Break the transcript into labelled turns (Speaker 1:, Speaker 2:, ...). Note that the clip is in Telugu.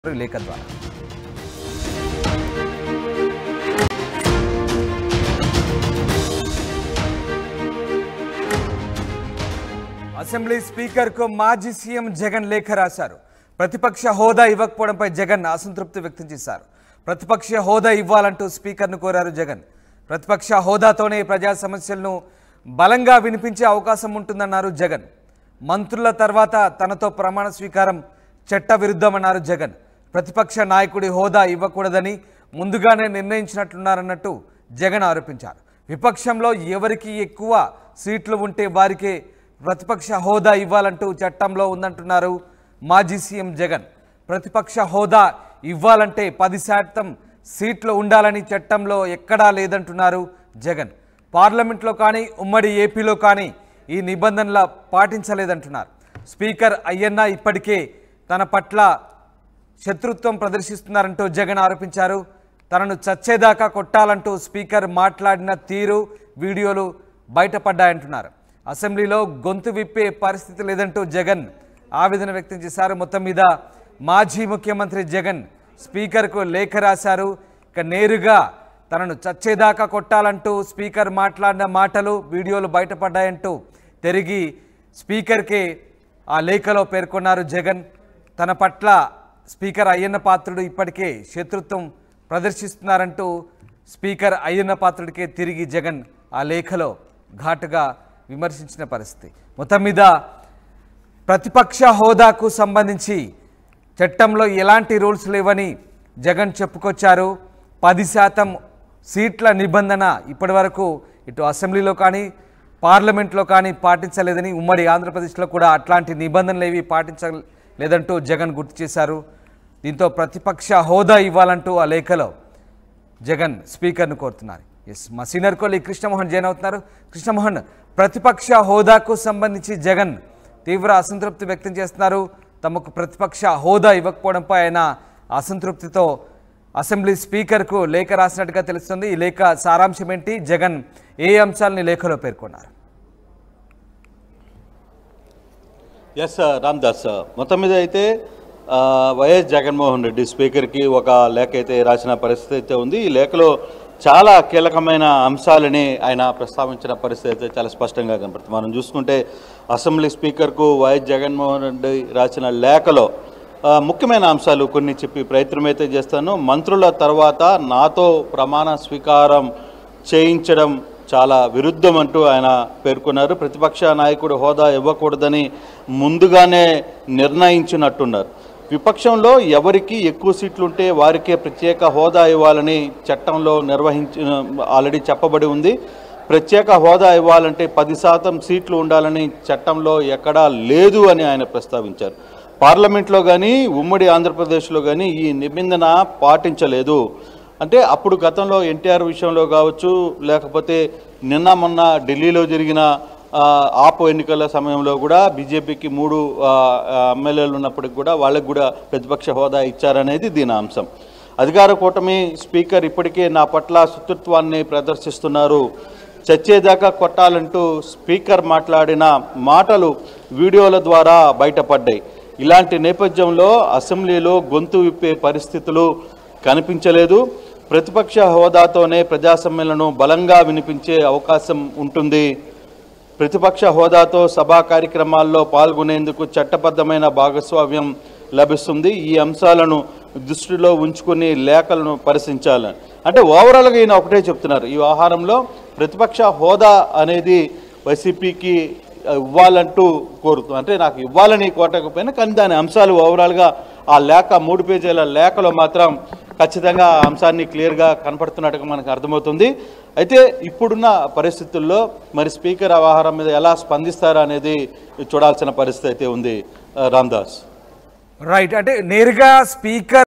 Speaker 1: లేఖ ద్వారా అసెంబ్లీ స్పీకర్కు మాజీ సీఎం జగన్ లేఖ రాశారు ప్రతిపక్ష హోదా ఇవ్వకపోవడంపై జగన్ అసంతృప్తి వ్యక్తం చేశారు ప్రతిపక్ష హోదా ఇవ్వాలంటూ స్పీకర్ను కోరారు జగన్ ప్రతిపక్ష హోదాతోనే ప్రజా సమస్యలను బలంగా వినిపించే అవకాశం ఉంటుందన్నారు జగన్ మంత్రుల తర్వాత తనతో ప్రమాణ స్వీకారం చట్ట విరుద్ధమన్నారు జగన్ ప్రతిపక్ష నాయకుడి హోదా ఇవ్వకూడదని ముందుగానే నిర్ణయించినట్లున్నారన్నట్టు జగన్ ఆరోపించారు విపక్షంలో ఎవరికి ఎక్కువ సీట్లు ఉంటే వారికే ప్రతిపక్ష హోదా ఇవ్వాలంటూ చట్టంలో ఉందంటున్నారు మాజీ సీఎం జగన్ ప్రతిపక్ష హోదా ఇవ్వాలంటే పది శాతం సీట్లు ఉండాలని చట్టంలో ఎక్కడా లేదంటున్నారు జగన్ పార్లమెంట్లో కానీ ఉమ్మడి ఏపీలో కానీ ఈ నిబంధనల పాటించలేదంటున్నారు స్పీకర్ అయ్యన్న ఇప్పటికే తన పట్ల శత్రుత్వం ప్రదర్శిస్తున్నారంటూ జగన్ ఆరోపించారు తనను చచ్చేదాకా కొట్టాలంటూ స్పీకర్ మాట్లాడిన తీరు వీడియోలు బయటపడ్డాయంటున్నారు అసెంబ్లీలో గొంతు విప్పే పరిస్థితి లేదంటూ జగన్ ఆవేదన వ్యక్తం చేశారు మొత్తం మీద మాజీ ముఖ్యమంత్రి జగన్ స్పీకర్కు లేఖ రాశారు ఇక నేరుగా తనను చచ్చేదాకా కొట్టాలంటూ స్పీకర్ మాట్లాడిన మాటలు వీడియోలు బయటపడ్డాయంటూ తిరిగి స్పీకర్కే ఆ లేఖలో పేర్కొన్నారు జగన్ తన పట్ల స్పీకర్ అయ్యన్న పాత్రుడు ఇప్పటికే శత్రుత్వం ప్రదర్శిస్తున్నారంటూ స్పీకర్ అయ్యన్న పాత్రుడికే తిరిగి జగన్ ఆ లేఖలో ఘాటుగా విమర్శించిన పరిస్థితి మొత్తం మీద ప్రతిపక్ష హోదాకు సంబంధించి చట్టంలో ఎలాంటి రూల్స్ లేవని జగన్ చెప్పుకొచ్చారు పది శాతం సీట్ల నిబంధన ఇప్పటివరకు ఇటు అసెంబ్లీలో కానీ పార్లమెంట్లో కానీ పాటించలేదని ఉమ్మడి ఆంధ్రప్రదేశ్లో కూడా అట్లాంటి నిబంధనలు ఏవి పాటించలేదంటూ జగన్ గుర్తు చేశారు దీంతో ప్రతిపక్ష హోదా ఇవ్వాలంటూ ఆ లేఖలో జగన్ స్పీకర్ను కోరుతున్నారు ఎస్ మా సీనియర్ కోలి కృష్ణమోహన్ జైన్ అవుతున్నారు కృష్ణమోహన్ ప్రతిపక్ష హోదాకు సంబంధించి జగన్ తీవ్ర అసంతృప్తి వ్యక్తం చేస్తున్నారు తమకు ప్రతిపక్ష హోదా ఇవ్వకపోవడంపై ఆయన అసంతృప్తితో అసెంబ్లీ స్పీకర్కు లేఖ రాసినట్టుగా తెలుస్తుంది ఈ లేఖ సారాంశం ఏంటి జగన్ ఏ అంశాలని లేఖలో పేర్కొన్నారు
Speaker 2: ఎస్ రామ్దాస్ మొత్తం మీద అయితే ఆ, వైఎస్ జగన్మోహన్ రెడ్డి స్పీకర్కి ఒక లేఖ అయితే రాసిన పరిస్థితి అయితే ఉంది ఈ లేఖలో చాలా కీలకమైన అంశాలని ఆయన ప్రస్తావించిన పరిస్థితి అయితే చాలా స్పష్టంగా కనపడుతుంది మనం చూసుకుంటే అసెంబ్లీ స్పీకర్కు వైఎస్ జగన్మోహన్ రెడ్డి రాసిన లేఖలో ఆ, ముఖ్యమైన అంశాలు కొన్ని చెప్పి ప్రయత్నం అయితే చేస్తాను మంత్రుల తర్వాత నాతో ప్రమాణ స్వీకారం చేయించడం చాలా విరుద్ధం అంటూ ఆయన పేర్కొన్నారు ప్రతిపక్ష నాయకుడు హోదా ఇవ్వకూడదని ముందుగానే నిర్ణయించినట్టున్నారు విపక్షంలో ఎవరికి ఎక్కువ సీట్లు ఉంటే వారికే ప్రత్యేక హోదా ఇవ్వాలని చట్టంలో నిర్వహించిన ఆల్రెడీ చెప్పబడి ఉంది ప్రత్యేక హోదా ఇవ్వాలంటే పది శాతం సీట్లు ఉండాలని చట్టంలో ఎక్కడా లేదు అని ఆయన ప్రస్తావించారు పార్లమెంట్లో కానీ ఉమ్మడి ఆంధ్రప్రదేశ్లో కానీ ఈ నిబంధన పాటించలేదు అంటే అప్పుడు గతంలో ఎన్టీఆర్ విషయంలో కావచ్చు లేకపోతే నిన్న మొన్న ఢిల్లీలో జరిగిన ఆ, ఆపు ఎన్నికల సమయంలో కూడా బీజేపీకి మూడు ఆ, ఆ, ఎమ్మెల్యేలు ఉన్నప్పటికి కూడా వాళ్ళకి కూడా ప్రతిపక్ష హోదా ఇచ్చారనేది దీని అంశం అధికార కూటమి స్పీకర్ ఇప్పటికే నా పట్ల శత్రుత్వాన్ని ప్రదర్శిస్తున్నారు చచ్చేదాకా కొట్టాలంటూ స్పీకర్ మాట్లాడిన మాటలు వీడియోల ద్వారా బయటపడ్డాయి ఇలాంటి నేపథ్యంలో అసెంబ్లీలో గొంతు విప్పే పరిస్థితులు కనిపించలేదు ప్రతిపక్ష హోదాతోనే ప్రజా సమ్మెలను బలంగా వినిపించే అవకాశం ఉంటుంది ప్రతిపక్ష హోదాతో సభా కార్యక్రమాల్లో పాల్గొనేందుకు చట్టబద్ధమైన భాగస్వామ్యం లభిస్తుంది ఈ అంశాలను దృష్టిలో ఉంచుకుని లేఖలను పరిశీలించాలని అంటే ఓవరాల్గా ఈయన ఒకటే చెప్తున్నారు ఈ వ్యవహారంలో ప్రతిపక్ష హోదా అనేది వైసీపీకి ఇవ్వాలంటూ కోరుతుంది అంటే నాకు ఇవ్వాలని కోరకపోయినా కానీ దాని అంశాలు ఓవరాల్గా ఆ లేఖ మూడు పేజీల లేఖలో మాత్రం ఖచ్చితంగా ఆ అంశాన్ని క్లియర్గా కనపడుతున్నట్టుగా మనకు అర్థమవుతుంది అయితే ఇప్పుడున్న పరిస్థితుల్లో మరి స్పీకర్ వ్యవహారం మీద ఎలా స్పందిస్తారా అనేది చూడాల్సిన పరిస్థితి అయితే ఉంది ఆ, రామ్దాస్
Speaker 1: రైట్ అంటే నేరుగా స్పీకర్